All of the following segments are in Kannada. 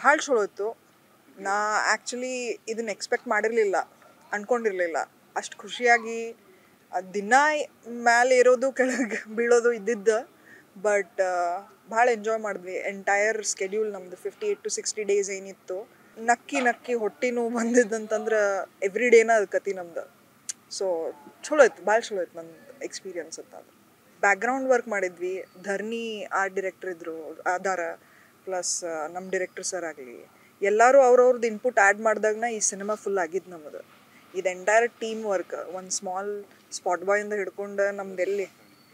ಭಾಳ ಚಲೋ ಇತ್ತು ನಾ ಆ್ಯಕ್ಚುಲಿ ಇದನ್ನ ಎಕ್ಸ್ಪೆಕ್ಟ್ ಮಾಡಿರಲಿಲ್ಲ ಅಂದ್ಕೊಂಡಿರಲಿಲ್ಲ ಅಷ್ಟು ಖುಷಿಯಾಗಿ ಅದ್ ದಿನ ಮ್ಯಾಲೆ ಇರೋದು ಕೆಳಗೆ ಬೀಳೋದು ಇದ್ದಿದ್ದು ಬಟ್ ಭಾಳ ಎಂಜಾಯ್ ಮಾಡಿದ್ವಿ ಎಂಟೈರ್ ಸ್ಕೆಡ್ಯೂಲ್ ನಮ್ಮದು fifty eight to sixty days ಏನಿತ್ತು ನಕ್ಕಿ ನಕ್ಕಿ ಹೊಟ್ಟೆ ನೋವು ಬಂದಿದ್ದಂತಂದ್ರೆ ಎವ್ರಿ ಡೇನ ಅದು ಕತಿ ನಮ್ದು ಸೊ ಚಲೋ ಇತ್ತು ಭಾಳ ಚಲೋ ಇತ್ತು ನನ್ನ ಎಕ್ಸ್ಪೀರಿಯನ್ಸ್ ಅಂತ ಅದು ಬ್ಯಾಕ್ಗ್ರೌಂಡ್ ವರ್ಕ್ ಮಾಡಿದ್ವಿ ಧರ್ನಿ ಆರ್ಟ್ ಡೈರೆಕ್ಟರ್ ಇದ್ದರು ಆಧಾರ ಪ್ಲಸ್ ನಮ್ಮ ಡೈರೆಕ್ಟರ್ ಸರ್ ಆಗಲಿ ಎಲ್ಲರೂ ಅವ್ರವ್ರದ್ದು ಇನ್ಪುಟ್ ಆ್ಯಡ್ ಮಾಡಿದಾಗನ ಈ ಸಿನಿಮಾ ಫುಲ್ ಆಗಿದ್ದು ನಮ್ಮದು ಇದು ಎಂಟೈರ್ ಟೀಮ್ ವರ್ಕ್ ಒಂದು ಸ್ಮಾಲ್ ಸ್ಪಾಟ್ ಬಾಯಿಂದ ಹಿಡ್ಕೊಂಡು ನಮ್ದು ಎಲ್ಲಿ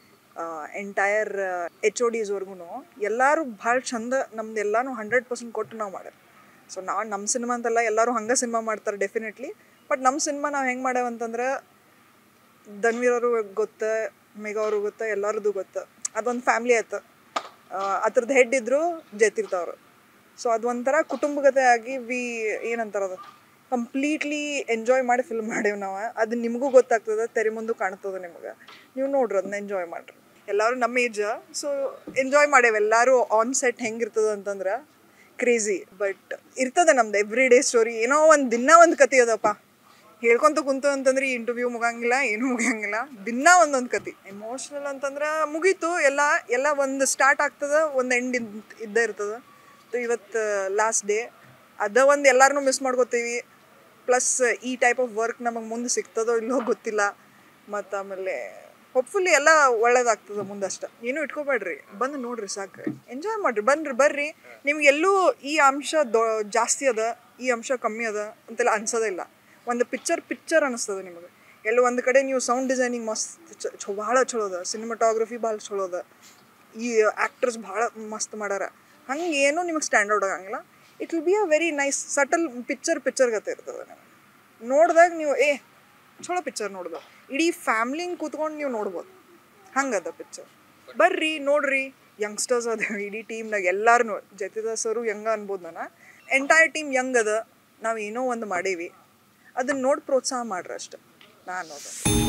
ಎಂಟೈರ್ ಎಚ್ ಒ ಡಿಸ್ವರೆಗೂ ಎಲ್ಲರೂ ಭಾಳ ಚಂದ ನಮ್ದು ಎಲ್ಲನೂ ಹಂಡ್ರೆಡ್ ಪರ್ಸೆಂಟ್ ಕೊಟ್ಟು ನಾವು ಮಾಡೋದು ಸೊ ನಾವು ನಮ್ಮ ಸಿನಿಮಾ ಅಂತಲ್ಲ ಎಲ್ಲರೂ ಹಂಗೆ ಸಿನಿಮಾ ಮಾಡ್ತಾರೆ ಡೆಫಿನೆಟ್ಲಿ ಬಟ್ ನಮ್ಮ ಸಿನಿಮಾ ನಾವು ಹೆಂಗೆ ಮಾಡೇವಂತಂದ್ರೆ ಧನ್ವೀರ್ ಅವರು ಗೊತ್ತ ಮೇಘ ಅವ್ರಿಗೆ ಗೊತ್ತ ಎಲ್ಲರದ್ದು ಗೊತ್ತ ಅದೊಂದು ಫ್ಯಾಮ್ಲಿ ಆಯ್ತು ಅದ್ರದ್ದು ಹೆಡ್ ಇದ್ರು ಜಯತೀರ್ಥ ಅವರು ಸೊ ಅದೊಂಥರ ಕುಟುಂಬಗತೆ ಆಗಿ ವಿ ಏನಂತಾರ ಅದು ಕಂಪ್ಲೀಟ್ಲಿ ಎಂಜಾಯ್ ಮಾಡಿ ಫಿಲ್ಮ್ ಮಾಡೇವಿ ನಾವು ಅದು ನಿಮಗೂ ಗೊತ್ತಾಗ್ತದೆ ತೆರೆ ಮುಂದೆ ಕಾಣ್ತದೆ ನಿಮಗೆ ನೀವು ನೋಡ್ರಿ ಅದನ್ನ ಎಂಜಾಯ್ ಮಾಡ್ರಿ ಎಲ್ಲರೂ ನಮ್ಮ ಏಜ್ ಸೊ ಎಂಜಾಯ್ ಮಾಡೇವಿ ಎಲ್ಲರೂ ಆನ್ ಸೆಟ್ ಹೆಂಗಿರ್ತದೆ ಅಂತಂದ್ರೆ ಕ್ರೇಜಿ ಬಟ್ ಇರ್ತದೆ ನಮ್ದು ಎವ್ರಿ ಡೇ ಸ್ಟೋರಿ ಏನೋ ಒಂದು ದಿನ ಒಂದು ಕತೆ ಅದಪ್ಪ ಹೇಳ್ಕೊಂತ ಕುಂತು ಅಂತಂದ್ರೆ ಈ ಇಂಟರ್ವ್ಯೂ ಮುಗಂಗಿಲ್ಲ ಏನೂ ಮುಗಿಯಂಗಿಲ್ಲ ದಿನ ಒಂದೊಂದು ಕತೆ ಎಮೋಷ್ನಲ್ ಅಂತಂದ್ರೆ ಮುಗೀತು ಎಲ್ಲ ಎಲ್ಲ ಒಂದು ಸ್ಟಾರ್ಟ್ ಆಗ್ತದೆ ಒಂದು ಎಂಡ್ ಇದ್ದೇ ಇರ್ತದೆ ಇವತ್ತು ಲಾಸ್ಟ್ ಡೇ ಅದ ಒಂದು ಎಲ್ಲರನ್ನೂ ಮಿಸ್ ಮಾಡ್ಕೋತೀವಿ ಪ್ಲಸ್ ಈ ಟೈಪ್ ಆಫ್ ವರ್ಕ್ ನಮಗೆ ಮುಂದೆ ಸಿಗ್ತದೋ ಇಲ್ಲೋ ಗೊತ್ತಿಲ್ಲ ಮತ್ತು ಆಮೇಲೆ ಹೋಪ್ಫುಲಿ ಎಲ್ಲ ಒಳ್ಳೇದಾಗ್ತದೆ ಮುಂದಷ್ಟೆ ಏನೂ ಇಟ್ಕೋಬೇಡ್ರಿ ಬಂದು ನೋಡ್ರಿ ಸಾಕು ಎಂಜಾಯ್ ಮಾಡಿರಿ ಬನ್ರಿ ಬರ್ರಿ ನಿಮ್ಗೆ ಎಲ್ಲೂ ಈ ಅಂಶ ದೊ ಜಾಸ್ತಿ ಅದ ಈ ಅಂಶ ಕಮ್ಮಿ ಅದ ಅಂತೆಲ್ಲ ಅನ್ಸೋದೇ ಇಲ್ಲ ಒಂದು ಪಿಕ್ಚರ್ ಪಿಕ್ಚರ್ ಅನಿಸ್ತದೆ ನಿಮಗೆ ಎಲ್ಲೋ ಒಂದು ಕಡೆ ನೀವು ಸೌಂಡ್ ಡಿಸೈನಿಂಗ್ ಮಸ್ತ್ ಚ ಭಾಳ ಚಲೋ ಅದ ಸಿನಿಮಾಟೋಗ್ರಫಿ ಭಾಳ ಚಲೋ ಅದ ಈ ಆ್ಯಕ್ಟರ್ಸ್ ಭಾಳ ಮಸ್ತ್ ಮಾಡ್ಯಾರ ಹಂಗೆ ಏನೂ ನಿಮಗೆ ಸ್ಟ್ಯಾಂಡರ್ಡ್ ಆಗಂಗಿಲ್ಲ it will be a very nice subtle picture picture ಗತೆ ಇರ್ತದೆ ನಿಮಗೆ ನೋಡಿದಾಗ ನೀವು ಏ ಚಲೋ ಪಿಕ್ಚರ್ ನೋಡ್ಬೋದು ಇಡೀ ಫ್ಯಾಮ್ಲಿಂಗ್ ಕೂತ್ಕೊಂಡು ನೀವು ನೋಡ್ಬೋದು ಹಂಗದ ಪಿಕ್ಚರ್ ಬರ್ರಿ ನೋಡ್ರಿ ಯಂಗ್ಸ್ಟರ್ಸ್ ಅದ ಇಡೀ ಟೀಮ್ನಾಗ ಎಲ್ಲಾರು ಜತಿದ ಸರು ಯಂಗ ಅನ್ಬೋದು ನಾನು ಎಂಟೈರ್ ಟೀಮ್ ಯಂಗ್ ಅದ ನಾವು ಏನೋ ಒಂದು ಮಾಡೀವಿ ಅದನ್ನ ನೋಡಿ ಪ್ರೋತ್ಸಾಹ ಮಾಡ್ರಿ ಅಷ್ಟೆ ನಾನು ಅನ್ನೋದು